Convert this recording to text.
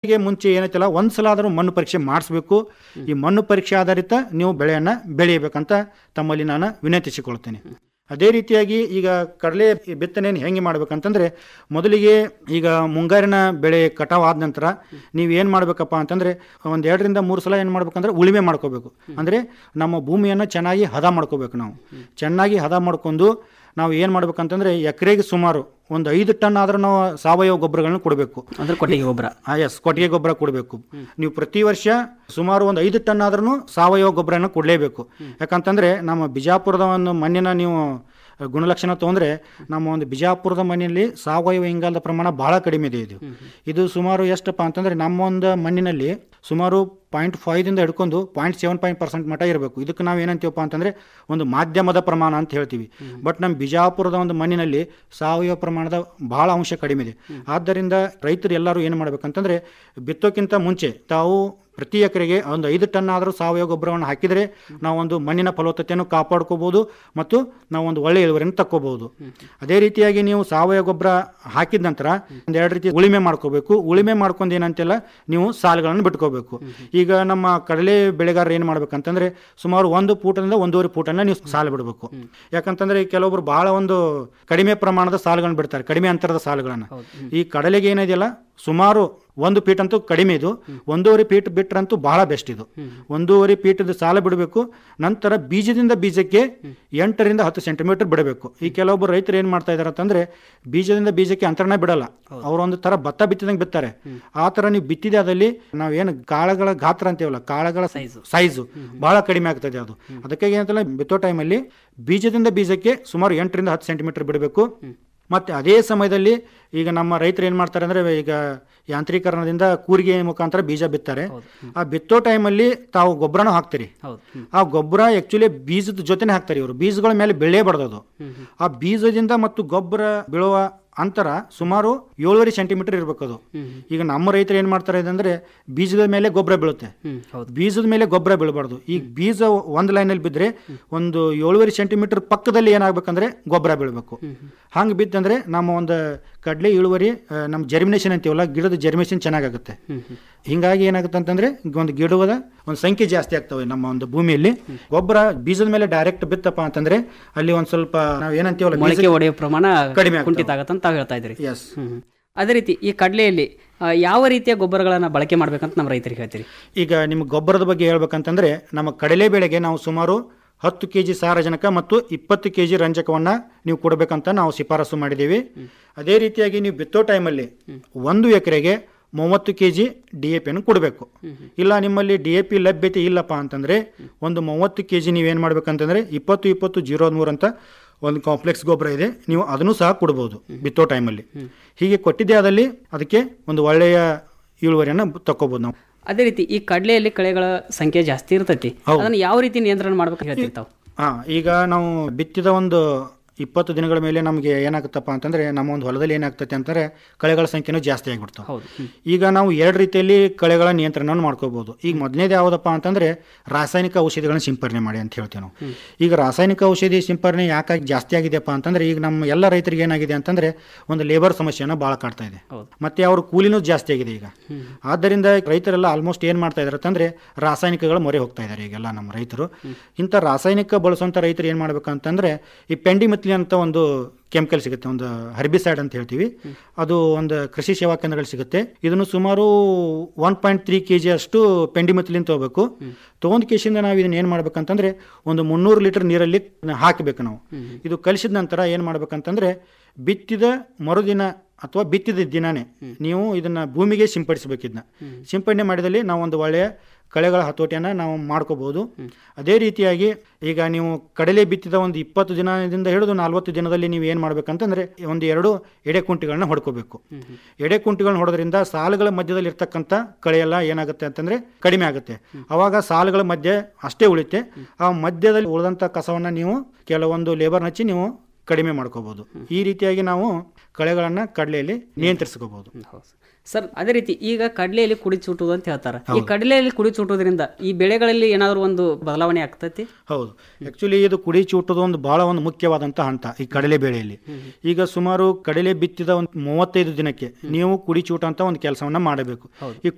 ಬಿತ್ತನೆಗೆ ಮುಂಚೆ ಏನೈತಲ್ಲ ಒಂದು ಸಲ ಆದರೂ ಮಣ್ಣು ಪರೀಕ್ಷೆ ಮಾಡಿಸ್ಬೇಕು ಈ ಮಣ್ಣು ಪರೀಕ್ಷೆ ಆಧಾರಿತ ನೀವು ಬೆಳೆಯನ್ನು ಬೆಳೆಯಬೇಕಂತ ತಮ್ಮಲ್ಲಿ ನಾನು ವಿನಂತಿಸಿಕೊಳ್ತೇನೆ ಅದೇ ರೀತಿಯಾಗಿ ಈಗ ಕಡಲೆ ಬಿತ್ತನೆಯನ್ನು ಹೆಂಗೆ ಮಾಡ್ಬೇಕಂತಂದ್ರೆ ಮೊದಲಿಗೆ ಈಗ ಮುಂಗಾರಿನ ಬೆಳೆ ಕಟಾವ್ ಆದ ನಂತರ ನೀವು ಏನು ಮಾಡಬೇಕಪ್ಪ ಅಂತಂದ್ರೆ ಒಂದು ಎರಡರಿಂದ ಮೂರು ಸಲ ಏನು ಮಾಡ್ಬೇಕಂದ್ರೆ ಉಳುಮೆ ಮಾಡ್ಕೋಬೇಕು ಅಂದರೆ ನಮ್ಮ ಭೂಮಿಯನ್ನು ಚೆನ್ನಾಗಿ ಹದ ಮಾಡ್ಕೋಬೇಕು ನಾವು ಚೆನ್ನಾಗಿ ಹದ ಮಾಡ್ಕೊಂಡು ನಾವು ಏನು ಮಾಡ್ಬೇಕಂತಂದ್ರೆ ಎಕರೆಗೆ ಸುಮಾರು ಒಂದು ಐದು ಟನ್ ಆದ್ರೂ ನಾವು ಸಾವಯವ ಗೊಬ್ಬರಗಳನ್ನ ಕೊಡಬೇಕು ಅಂದ್ರೆ ಕೊಟ್ಟಿಗೆ ಗೊಬ್ಬರ ಎಸ್ ಕೊಟ್ಟಿಗೆ ಗೊಬ್ಬರ ಕೊಡಬೇಕು ನೀವು ಪ್ರತಿ ವರ್ಷ ಸುಮಾರು ಒಂದು ಐದು ಟನ್ ಆದ್ರೂ ಸಾವಯವ ಗೊಬ್ಬರನ ಕೊಡಲೇಬೇಕು ಯಾಕಂತಂದ್ರೆ ನಮ್ಮ ಬಿಜಾಪುರದ ಒಂದು ಮಣ್ಣಿನ ನೀವು ಗುಣಲಕ್ಷಣ ತೊಗೊಂಡ್ರೆ ನಮ್ಮ ಒಂದು ಬಿಜಾಪುರದ ಮಣ್ಣಿನಲ್ಲಿ ಸಾವಯವ ಇಂಗಾಲದ ಪ್ರಮಾಣ ಬಹಳ ಕಡಿಮೆ ಇದೆ ಇದು ಇದು ಸುಮಾರು ಎಷ್ಟಪ್ಪ ಅಂತಂದ್ರೆ ನಮ್ಮ ಒಂದು ಮಣ್ಣಿನಲ್ಲಿ ಸುಮಾರು ಪಾಯಿಂಟ್ ಫೈವ್ದಿಂದ ಹಿಡ್ಕೊಂಡು ಪಾಯಿಂಟ್ ಸೆವೆನ್ ಪಾಯಿಂಟ್ ಪರ್ಸೆಂಟ್ ಮಟ್ಟ ಇರಬೇಕು ಇದಕ್ಕೆ ನಾವು ಏನಂತೀವಪ್ಪ ಅಂತಂದ್ರೆ ಒಂದು ಮಾಧ್ಯಮದ ಪ್ರಮಾಣ ಅಂತ ಹೇಳ್ತೀವಿ ಬಟ್ ನಮ್ಮ ಬಿಜಾಪುರದ ಒಂದು ಮಣ್ಣಿನಲ್ಲಿ ಸಾವಯವ ಪ್ರಮಾಣದ ಬಹಳ ಅಂಶ ಕಡಿಮೆ ಇದೆ ಆದ್ದರಿಂದ ರೈತರು ಎಲ್ಲರೂ ಏನು ಮಾಡ್ಬೇಕಂತಂದ್ರೆ ಬಿತ್ತೋಕ್ಕಿಂತ ಮುಂಚೆ ತಾವು ಪ್ರತಿ ಎಕರೆಗೆ ಒಂದು ಐದು ಟನ್ ಆದರೂ ಸಾವಯವ ಗೊಬ್ಬರವನ್ನು ಹಾಕಿದರೆ ನಾವು ಒಂದು ಮಣ್ಣಿನ ಫಲವತ್ತತೆಯನ್ನು ಕಾಪಾಡ್ಕೋಬೋದು ಮತ್ತು ನಾವು ಒಂದು ಒಳ್ಳೆಯ ಇಳುವರಿಯನ್ನು ತಕ್ಕೋಬಹುದು ಅದೇ ರೀತಿಯಾಗಿ ನೀವು ಸಾವಯವ ಗೊಬ್ಬರ ಹಾಕಿದ ನಂತರ ಒಂದು ಎರಡು ರೀತಿ ಉಳಿಮೆ ಮಾಡ್ಕೋಬೇಕು ಉಳಿಮೆ ಮಾಡ್ಕೊಂಡು ಏನಂತೆಲ್ಲ ನೀವು ಸಾಲುಗಳನ್ನು ಬಿಟ್ಕೋಬೇಕು ಈಗ ನಮ್ಮ ಕಡಲೆ ಬೆಳೆಗಾರರು ಏನು ಮಾಡ್ಬೇಕಂತಂದ್ರೆ ಸುಮಾರು ಒಂದು ಫೂಟದಿಂದ ಒಂದೂವರೆ ಫೂಟನ್ನ ನೀವು ಸಾಲು ಬಿಡಬೇಕು ಯಾಕಂತಂದ್ರೆ ಕೆಲವೊಬ್ರು ಬಹಳ ಒಂದು ಕಡಿಮೆ ಪ್ರಮಾಣದ ಸಾಲುಗಳನ್ನು ಬಿಡ್ತಾರೆ ಕಡಿಮೆ ಅಂತರದ ಸಾಲುಗಳನ್ನು ಈ ಕಡಲೆಗೆ ಏನಿದೆಯಲ್ಲ ಸುಮಾರು ಒಂದು ಫೀಟ್ ಅಂತೂ ಕಡಿಮೆ ಇದು ಒಂದೂವರೆ ಫೀಟ್ ಬಿಟ್ರಂತೂ ಬಹಳ ಬೆಸ್ಟ್ ಇದು ಒಂದೂವರೆ ಫೀಟದ ಸಾಲ ಬಿಡಬೇಕು ನಂತರ ಬೀಜದಿಂದ ಬೀಜಕ್ಕೆ ಎಂಟರಿಂದ ಹತ್ತು ಸೆಂಟಿಮೀಟರ್ ಬಿಡಬೇಕು ಈ ಕೆಲವೊಬ್ಬರು ರೈತರು ಏನು ಮಾಡ್ತಾ ಇದಾರೆ ಅಂತಂದ್ರೆ ಬೀಜದಿಂದ ಬೀಜಕ್ಕೆ ಅಂತರನೇ ಬಿಡಲ್ಲ ಅವ್ರು ಒಂದು ತರ ಭತ್ತ ಬಿತ್ತಿದಂಗೆ ಬಿತ್ತಾರೆ ಆ ತರ ನೀವು ಬಿತ್ತಿದೆ ಅದಲ್ಲಿ ನಾವೇನು ಕಾಳುಗಳ ಗಾತ್ರ ಅಂತೀವಲ್ಲ ಕಾಳುಗಳ ಸೈಜು ಬಹಳ ಕಡಿಮೆ ಆಗ್ತದೆ ಅದು ಅದಕ್ಕಾಗಿ ಏನಂತಲ್ಲ ಬಿತ್ತೋ ಟೈಮಲ್ಲಿ ಬೀಜದಿಂದ ಬೀಜಕ್ಕೆ ಸುಮಾರು ಎಂಟರಿಂದ ಹತ್ತು ಸೆಂಟಿಮೀಟರ್ ಬಿಡಬೇಕು ಮತ್ತೆ ಅದೇ ಸಮಯದಲ್ಲಿ ಈಗ ನಮ್ಮ ರೈತರು ಏನು ಮಾಡ್ತಾರೆ ಅಂದರೆ ಈಗ ಯಾಂತ್ರೀಕರಣದಿಂದ ಕೂರಿಗೆ ಮುಖಾಂತರ ಬೀಜ ಬಿತ್ತಾರೆ ಆ ಬಿತ್ತೋ ಟೈಮಲ್ಲಿ ತಾವು ಗೊಬ್ಬರನೂ ಹಾಕ್ತೀರಿ ಆ ಗೊಬ್ಬರ ಆ್ಯಕ್ಚುಲಿ ಬೀಜದ ಜೊತೆನೇ ಹಾಕ್ತಾರೆ ಇವರು ಬೀಜಗಳ ಮೇಲೆ ಬೆಳೆಯಬಾರ್ದು ಅದು ಆ ಬೀಜದಿಂದ ಮತ್ತು ಗೊಬ್ಬರ ಬೀಳುವ ಅಂತರ ಸುಮಾರು ಏಳುವರೆ ಸೆಂಟಿಮೀಟರ್ ಇರಬೇಕು ಅದು ಈಗ ನಮ್ಮ ರೈತರು ಏನು ಮಾಡ್ತಾರೆ ಅಂದ್ರೆ ಬೀಜದ ಮೇಲೆ ಗೊಬ್ಬರ ಬೀಳುತ್ತೆ ಬೀಜದ ಮೇಲೆ ಗೊಬ್ಬರ ಬೀಳಬಾರ್ದು ಈಗ ಬೀಜ ಒಂದು ಲೈನಲ್ಲಿ ಬಿದ್ದರೆ ಒಂದು ಏಳುವರೆ ಸೆಂಟಿಮೀಟರ್ ಪಕ್ಕದಲ್ಲಿ ಏನಾಗಬೇಕಂದ್ರೆ ಗೊಬ್ಬರ ಬೀಳಬೇಕು ಹಂಗೆ ಬಿತ್ತಂದ್ರೆ ನಮ್ಮ ಒಂದು ಕಡಲೆ ಇಳುವರಿ ಆ, ನಮ್ಮ ಜರ್ಮಿನೇಷನ್ ಅಂತೀವಲ್ಲ ಗಿಡದ ಜರ್ಮಿನೇಷನ್ ಚೆನ್ನಾಗಾಗುತ್ತೆ ಹಿಂಗಾಗಿ ಏನಾಗುತ್ತೆ ಅಂತಂದ್ರೆ ಒಂದು ಗಿಡದ ಒಂದು ಸಂಖ್ಯೆ ಜಾಸ್ತಿ ಆಗ್ತವೆ ನಮ್ಮ ಒಂದು ಭೂಮಿಯಲ್ಲಿ ಗೊಬ್ಬರ ಬೀಜದ ಮೇಲೆ ಡೈರೆಕ್ಟ್ ಬಿತ್ತಪ್ಪ ಅಂತಂದ್ರೆ ಅಲ್ಲಿ ಒಂದ್ ಸ್ವಲ್ಪ ನಾವು ಏನಂತೀವಲ್ಲ ಮೊಳಕೆ ಬೀಜ- ಒಡೆಯೋ ಪ್ರಮಾಣ ಕಡಿಮೆ ಆಗ್ತಾವೆ. ಕುಂಠಿತ ಆಗತ್ತಂತ ತಾವು ಹೇಳ್ತಾ ಇದ್ರಿ ಎಸ್ ಹ್ಮ್. ಅದೇ ರೀತಿ ಈ ಕಡಲೆಯಲ್ಲಿ ಆ, ಯಾವ ರೀತಿಯ ಗೊಬ್ಬರಗಳನ್ನ ಬಳಕೆ ಮಾಡ್ಬೇಕಂತ ನಮ್ಮ ರೈತರಿಗೆ ಹೇಳ್ತೀರಿ ಈಗ ನಿಮ್ಗೆ ಗೊಬ್ಬರದ ಬಗ್ಗೆ ಹೇಳ್ಬೇಕಂತಂದ್ರೆ ನಮ್ಮ ಕಡಲೆ ಬೆಳೆಗೆ ನಾವು ಸುಮಾರು ಹತ್ತು ಕೆ ಜಿ ಸಾರಜನಕ ಮತ್ತು ಇಪ್ಪತ್ತು ಕೆ ಜಿ ರಂಜಕವನ್ನು ನೀವು ಕೊಡಬೇಕಂತ ನಾವು ಶಿಫಾರಸು ಮಾಡಿದ್ದೀವಿ ಅದೇ ರೀತಿಯಾಗಿ ನೀವು ಬಿತ್ತೋ ಟೈಮಲ್ಲಿ ಒಂದು ಎಕರೆಗೆ ಮೂವತ್ತು ಕೆ ಜಿ ಡಿ ಎ ಪಿಯನ್ನು ಕೊಡಬೇಕು ಇಲ್ಲ ನಿಮ್ಮಲ್ಲಿ ಡಿ ಎ ಪಿ ಲಭ್ಯತೆ ಇಲ್ಲಪ್ಪ ಅಂತಂದರೆ ಒಂದು ಮೂವತ್ತು ಕೆ ಜಿ ನೀವೇನು ಮಾಡ್ಬೇಕಂತಂದರೆ ಇಪ್ಪತ್ತು ಇಪ್ಪತ್ತು ಜೀರೋ ಮೂರು ಅಂತ ಒಂದು ಕಾಂಪ್ಲೆಕ್ಸ್ ಗೊಬ್ಬರ ಇದೆ ನೀವು ಅದನ್ನು ಸಹ ಕೊಡ್ಬೋದು ಬಿತ್ತೋ ಟೈಮಲ್ಲಿ ಹೀಗೆ ಕೊಟ್ಟಿದ್ದೇ ಆದಲ್ಲಿ ಅದಕ್ಕೆ ಒಂದು ಒಳ್ಳೆಯ ಇಳುವರಿಯನ್ನು ತಕ್ಕೋಬೋದು ನಾವು ಅದೇ ರೀತಿ ಈ ಕಡಲೆಯಲ್ಲಿ ಕಳೆಗಳ ಸಂಖ್ಯೆ ಜಾಸ್ತಿ ಇರ್ತೈತಿ ಅದನ್ನ ಯಾವ ರೀತಿ ನಿಯಂತ್ರಣ ಮಾಡ್ಬೇಕು ಹೇಳ್ತೀರಿ ತಾವು ಹಾಂ ಈಗ ನಾವು ಬಿತ್ತಿದ ಒಂದು ಇಪ್ಪತ್ತು ದಿನಗಳ ಮೇಲೆ ನಮಗೆ ಏನಾಗುತ್ತಪ್ಪ ಅಂತಂದರೆ ನಮ್ಮ ಒಂದು ಹೊಲದಲ್ಲಿ ಏನಾಗ್ತೈತೆ ಅಂತಂದರೆ ಕಳೆಗಳ ಸಂಖ್ಯೆನೂ ಜಾಸ್ತಿ ಆಗಿಬಿಡ್ತಾವೆ ಹೌದು ಈಗ ನಾವು ಎರಡು ರೀತಿಯಲ್ಲಿ ಕಳೆಗಳ ನಿಯಂತ್ರಣವನ್ನು ಮಾಡ್ಕೋಬೋದು ಈಗ ಮೊದಲನೇದು ಯಾವುದಪ್ಪ ಅಂತಂದರೆ ರಾಸಾಯನಿಕ ಔಷಧಿಗಳನ್ನ ಸಿಂಪರಣೆ ಮಾಡಿ ಅಂತ ಹೇಳ್ತೀವಿ ನಾವು ಈಗ ರಾಸಾಯನಿಕ ಔಷಧಿ ಸಿಂಪರಣೆ ಯಾಕಾಗಿ ಜಾಸ್ತಿ ಆಗಿದೆಯಪ್ಪ ಅಂತಂದರೆ ಈಗ ನಮ್ಮ ಎಲ್ಲ ರೈತರಿಗೆ ಏನಾಗಿದೆ ಅಂತಂದರೆ ಒಂದು ಲೇಬರ್ ಸಮಸ್ಯೆನ ಭಾಳ ಕಾಡ್ತಾ ಇದೆ ಮತ್ತು ಅವ್ರ ಕೂಲಿನೂ ಜಾಸ್ತಿ ಆಗಿದೆ ಈಗ ಆದ್ದರಿಂದ ರೈತರೆಲ್ಲ ಆಲ್ಮೋಸ್ಟ್ ಏನು ಮಾಡ್ತಾ ಇದ್ದಾರೆ ಅಂತಂದರೆ ರಾಸಾಯನಿಕಗಳ ಮೊರೆ ಹೋಗ್ತಾ ಇದ್ದಾರೆ ಈಗೆಲ್ಲ ನಮ್ಮ ರೈತರು ಇಂಥ ರಾಸಾಯನಿಕ ಬಳಸುವಂಥ ರೈತರು ಏನು ಮಾಡ್ಬೇಕಂತಂದರೆ ಈ ಪೆಂಡಿಮಿತ್ಲಿ ಅಂತ ಒಂದು ಕೆಮಿಕಲ್ ಸಿಗುತ್ತೆ ಒಂದು ಹರ್ಬಿಸೈಡ್ ಅಂತ ಹೇಳ್ತೀವಿ ಅದು ಒಂದು ಕೃಷಿ ಸೇವಾ ಕೇಂದ್ರಗಳು ಸಿಗುತ್ತೆ ಇದನ್ನು ಸುಮಾರು one point three K G ಅಷ್ಟು ಪೆಂಡಿಮಿತ್ಲಿನ್ ತೊಗೋಬೇಕು ತೊಗೊಂಡ್ ಕೇಸಿಂದ ನಾವು ಇದನ್ನ ಏನು ಮಾಡ್ಬೇಕಂತಂದ್ರೆ ಒಂದು ಮುನ್ನೂರು ಲೀಟರ್ ನೀರಲ್ಲಿ ಹಾಕಬೇಕು ನಾವು ಇದು ಕಲಿಸಿದ ನಂತರ ಏನು ಮಾಡ್ಬೇಕಂತಂದ್ರೆ ಬಿತ್ತಿದ ಮರುದಿನ ಅಥವಾ ಬಿತ್ತಿದ ದಿನನೇ ನೀವು ಇದನ್ನ ಭೂಮಿಗೆ ಸಿಂಪಡಿಸಬೇಕು ಇದನ್ನ ಸಿಂಪಡಣೆ ಮಾಡಿದಲ್ಲಿ ನಾವು ಒಂದು ಒಳ್ಳೆಯ ಕಳೆಗಳ ಹತೋಟಿಯನ್ನು ನಾವು ಮಾಡ್ಕೋಬಹುದು ಅದೇ ರೀತಿಯಾಗಿ ಈಗ ನೀವು ಕಡಲೆ ಬಿತ್ತಿದ ಒಂದು ಇಪ್ಪತ್ತು ದಿನದಿಂದ ಹಿಡಿದು ನಲ್ವತ್ತು ದಿನದಲ್ಲಿ ನೀವು ಏನು ಮಾಡ್ಬೇಕಂತಂದ್ರೆ ಒಂದು ಎರಡು ಎಡೆ ಕುಂಟಿಗಳನ್ನ ಹೊಡ್ಕೋಬೇಕು ಎಡೆ ಕುಂಟಿಗಳನ್ನ ಹೊಡೋದ್ರಿಂದ ಸಾಲುಗಳ ಮಧ್ಯದಲ್ಲಿ ಇರ್ತಕ್ಕಂಥ ಕಳೆಯೆಲ್ಲ ಏನಾಗುತ್ತೆ ಅಂತಂದ್ರೆ ಕಡಿಮೆ ಆಗುತ್ತೆ ಅವಾಗ ಸಾಲುಗಳ ಮಧ್ಯೆ ಅಷ್ಟೇ ಉಳಿತೆ ಆ ಮಧ್ಯದಲ್ಲಿ ಉಳಿದಂಥ ಕಸವನ್ನು ನೀವು ಕೆಲವೊಂದು ಲೇಬರ್ ಹಚ್ಚಿ ನೀವು ಕಡಿಮೆ ಮಾಡ್ಕೋಬಹುದು ಈ ರೀತಿಯಾಗಿ ನಾವು ಕಳೆಗಳನ್ನು ಕಡಲೆಯಲ್ಲಿ ನಿಯಂತ್ರಿಸ್ಕೋಬಹುದು ಸರ್ ಅದೇ ರೀತಿ ಈಗ ಕಡಲೆಯಲ್ಲಿ ಕುಡಿ ಚೂಟುವುದು ಅಂತ ಹೇಳ್ತಾರೆ ಈ ಕಡಲೆಯಲ್ಲಿ ಕುಡಿ ಚೂಟೋದ್ರಿಂದ ಈ ಬೆಳೆಗಳಲ್ಲಿ ಏನಾದರೂ ಒಂದು ಬದಲಾವಣೆ ಆಗ್ತೈತಿ ಹೌದು ಆಕ್ಚುಲಿ ಇದು ಕುಡಿ ಚೂಟೋದು ಒಂದು ಬಹಳ ಒಂದು ಮುಖ್ಯವಾದಂಥ ಹಂತ ಈ ಕಡಲೆ ಬೆಳೆಯಲ್ಲಿ ಈಗ ಸುಮಾರು ಕಡಲೆ ಬಿತ್ತಿದ ಒಂದು ಮೂವತ್ತೈದು ದಿನಕ್ಕೆ ನೀವು ಕುಡಿ ಚೂಟ ಅಂತ ಒಂದು ಕೆಲಸವನ್ನ ಮಾಡಬೇಕು ಈ